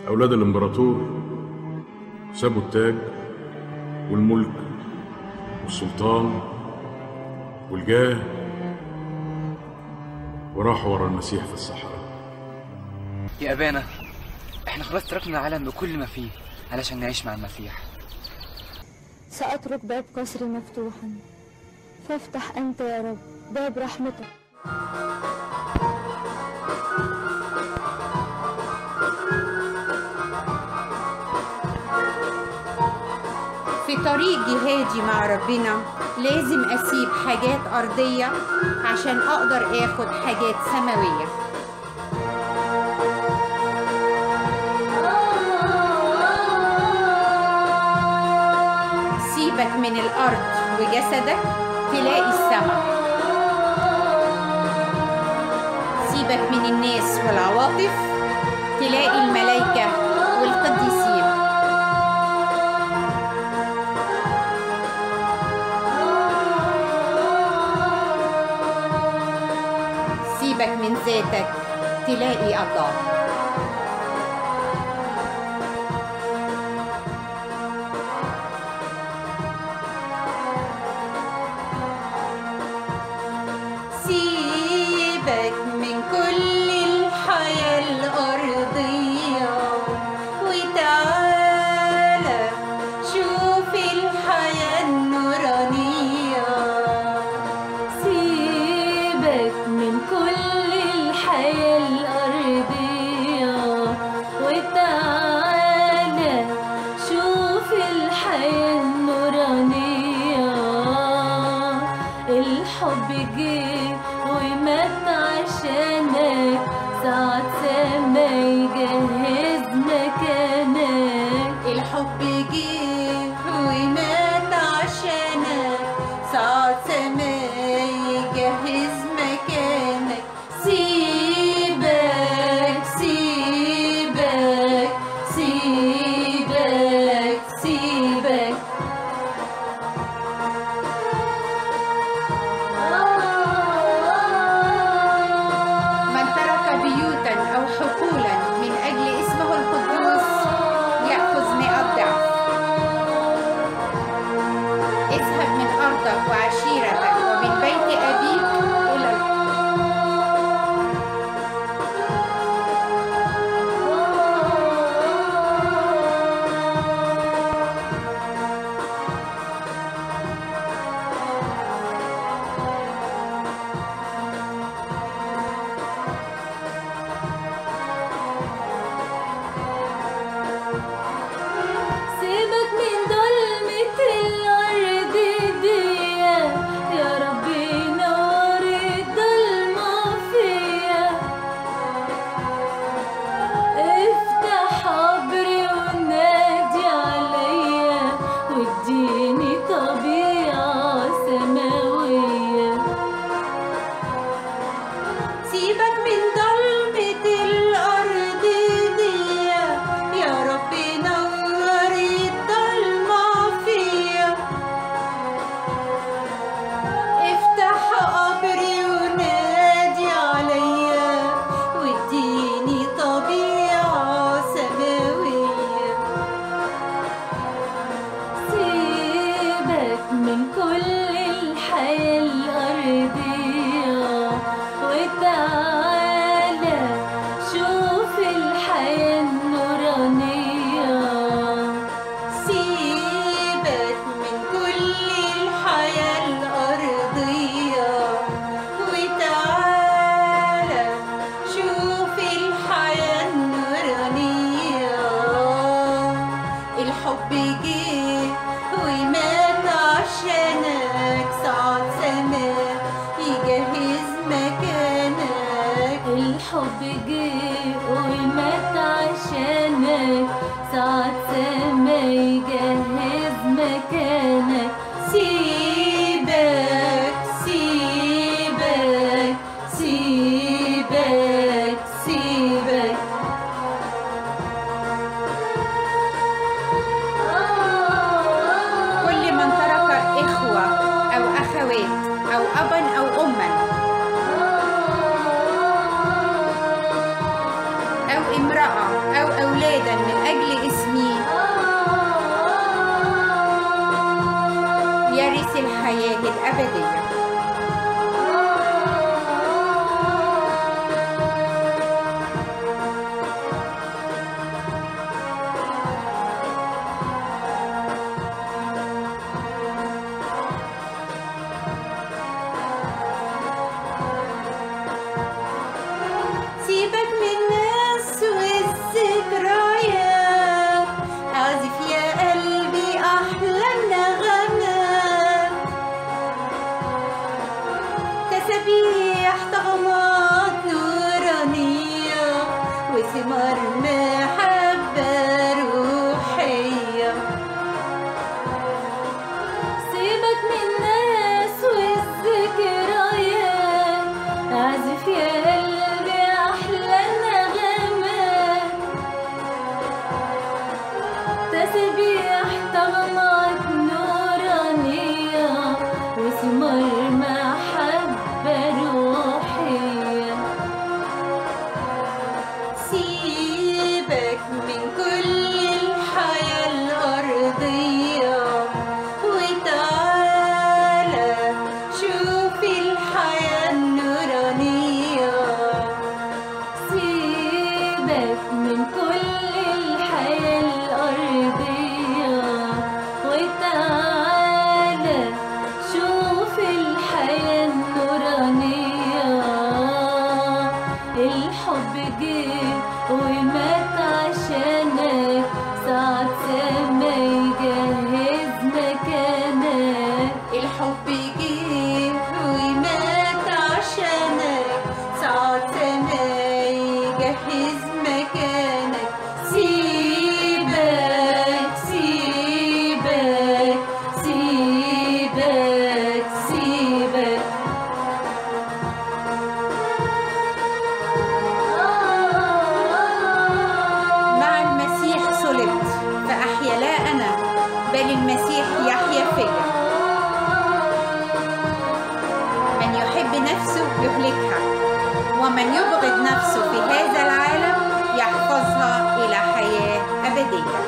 أولاد الإمبراطور سابوا التاج والملك والسلطان والجاه وراحوا ورا المسيح في الصحراء يا أبانا احنا خلاص تركنا العالم بكل ما فيه علشان نعيش مع المسيح سأترك باب قصري مفتوحا فافتح أنت يا رب باب رحمتك في طريق جهادي مع ربنا لازم أسيب حاجات أرضية عشان أقدر آخد حاجات سماوية سيبك من الأرض وجسدك تلاقي السماء سيبك من الناس والعواطف تلاقي الملائكة والقديسين سيبك من ذاتك تلاقي الله سيبك من كل الحياة الأرضية وتعالى شوف الحياة النورانية سيبك من كل الحياة الأرضية أبدية سيبك من الناس والذكريات اعزف يا قلبي احلى النغمات تسابيح طغمات نورانية وثمار محبة روحية سيبك من الناس والذكريات اعزف يا قلبي احلى النغمات تسبيح طغمات نورانية وثمار محبة روحية سيبك من كل الحياة الأرضية وتعالى شوف الحياة النورانية سيبك من كل الحياة الأرضية وتعالى شوف الحياة النورانية الحب جه ومات عشانك ساعة سما يجهز مكانك الحب جه ومات عشانك ساعة ما يجهز مكانك سيبك سيبك سيبك سيبك مع المسيح صلبت فأحيا لا أنا بل المسيح يحيا فيا من يحب نفسه يهلكها ومن يبغض نفسه في هذا العالم يحفظها إلى حياة أبدية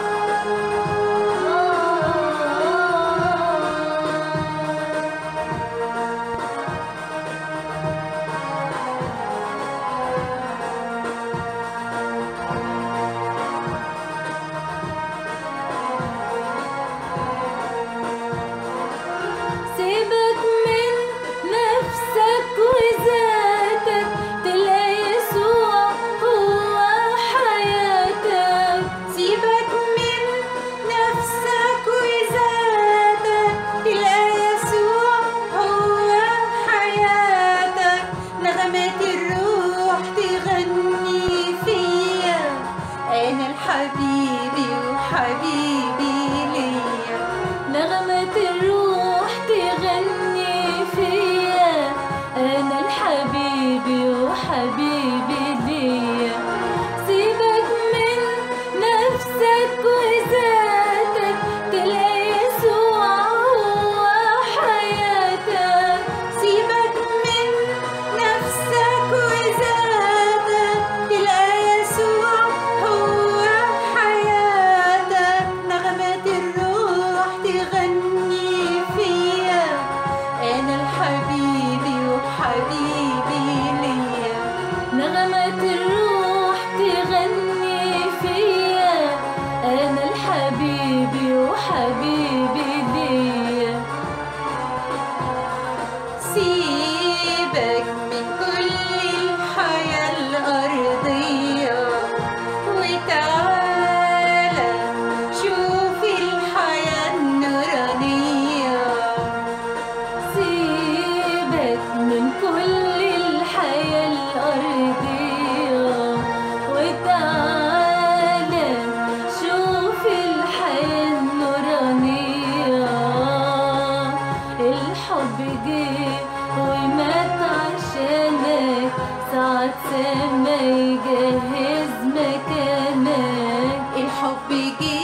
سيبك من نفسك وذاتك تلاقي يسوع هو حياتك سيبك من نفسك وذاتك تلاقي يسوع هو حياتك نغمات الروح تغني فيا أنا الحبيبي وحبيبي ليا نغمة الروح تغني فيا أنا الحبيبي وحبيبي ليا سيبك من نفسك وذاتك تلاقي يسوع هو حياتك سيبك من نفسك وذاتك تلاقي يسوع هو حياتك نغمات الروح تغني فيا أنا الحبيبي وحبيبي ليا نغمة الروح تغني فيا أنا الحبيبي وحبيبي ليا سيبك من كل الحياة الأرضية وتعالى شوف الحياة النورانية سيبك من كل الحياة الأرضية وتعالى شوف الحياة النورانية الحب جه ومات عشانك ساعة ما يجهز مكانك الحب جه